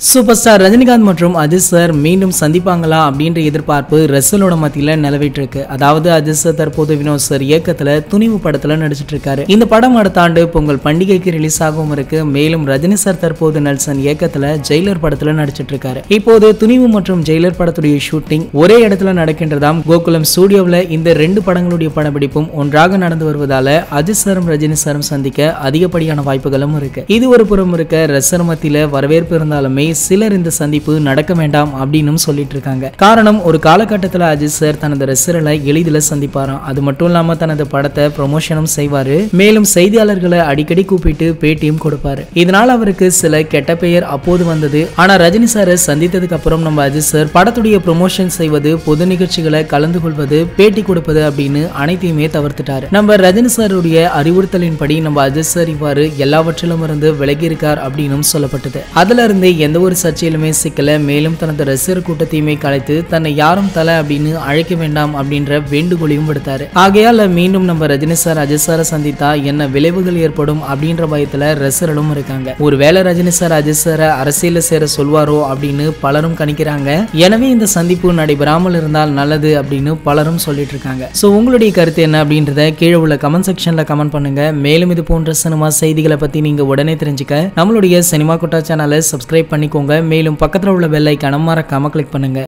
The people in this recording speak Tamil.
சூப்பர் ஸ்டார் ரஜினிகாந்த் மற்றும் அஜித் சார் மீண்டும் சந்திப்பாங்களா அப்படின்ற எதிர்பார்ப்பு ரசலோட மத்தியில நிலவிட்டு இருக்கு அதாவது அஜித் சார் தற்போது வினோத் சார் இயக்கத்துல துணிவு படத்துல நடிச்சிட்டு இருக்காரு இந்த படம் அடுத்த ஆண்டு பொங்கல் பண்டிகைக்கு ரிலீஸ் ஆகவும் இருக்கு மேலும் ரஜினி சார் தற்போது நெல்சன் இயக்கத்துல ஜெயிலர் படத்துல நடிச்சிட்டு இருக்காரு இப்போது துணிவு மற்றும் ஜெயிலர் படத்துடைய ஷூட்டிங் ஒரே இடத்துல நடக்கின்றதாம் கோகுலம் ஸ்டூடியோவில் இந்த ரெண்டு படங்களுடைய படப்பிடிப்பும் ஒன்றாக நடந்து வருவதால அஜித் சாரும் ரஜினி சாரும் சந்திக்க அதிகப்படியான வாய்ப்புகளும் இருக்கு இது ஒரு புறம் இருக்க ரசர் மத்தியில வரவேற்பு இருந்தாலுமே சிலர் இந்த சந்திப்பு நடக்க வேண்டாம் அப்படின்னு சொல்லிட்டு இருக்காங்க காரணம் ஒரு காலகட்டத்தில் அஜித் சார் தனது ரசிகர்களை எளிதில் சந்திப்பாராம் அது மட்டும் இல்லாம தனது படத்தை ப்ரொமோஷனும் செய்வாரு மேலும் செய்தியாளர்களை அடிக்கடி கூப்பிட்டு பேட்டியும் கொடுப்பாரு இதனால் அவருக்கு சில கெட்ட பெயர் அப்போது வந்தது ஆனா ரஜினி சாரை சந்தித்ததுக்கு அப்புறம் நம்ம அஜித் சார் படத்துடைய ப்ரொமோஷன் செய்வது பொது நிகழ்ச்சிகளை கலந்து கொள்வது பேட்டி கொடுப்பது அப்படின்னு அனைத்தையுமே தவிர்த்துட்டாரு நம்ம ரஜினி சாருடைய அறிவுறுத்தலின்படி நம்ம அஜித் சார் இவ்வாறு எல்லாவற்றிலும் இருந்து விலகி இருக்கார் அப்படின்னும் சொல்லப்பட்டது அதுல இருந்து எந்த ஒரு சர்ச்சையிலுமே சிக்கல மேலும் தனது ரசிகர் கூட்டத்தையுமே கலைத்து தன்னை யாரும் தலை அப்படின்னு அழைக்க வேண்டாம் அப்படின்ற வேண்டுகோளையும் விடுத்தாரு ஆகையால மீண்டும் நம்ம ரஜினி சார் அஜித் சாரை சந்தித்தா என்ன விளைவுகள் ஏற்படும் அப்படின்ற பயத்துல ரசிகர்களும் இருக்காங்க ஒருவேளை ரஜினி சார் அஜித் சாரை அரசியல சேர சொல்வாரோ அப்படின்னு பலரும் கணிக்கிறாங்க எனவே இந்த சந்திப்பு நடைபெறாமல் இருந்தால் நல்லது அப்படின்னு பலரும் சொல்லிட்டு இருக்காங்க ஸோ உங்களுடைய கருத்து என்ன அப்படின்றத கீழே உள்ள கமெண்ட் செக்ஷன்ல கமெண்ட் பண்ணுங்க மேலும் இது போன்ற சினிமா செய்திகளை பத்தி நீங்க உடனே தெரிஞ்சுக்க நம்மளுடைய சினிமா குட்டா சேனலை சப்ஸ்கிரைப் பண்ணிக்கோங்க மேலும் பக்கத்தில் உள்ள பெல் ஐக்கான மறக்காம கிளிக் பண்ணுங்க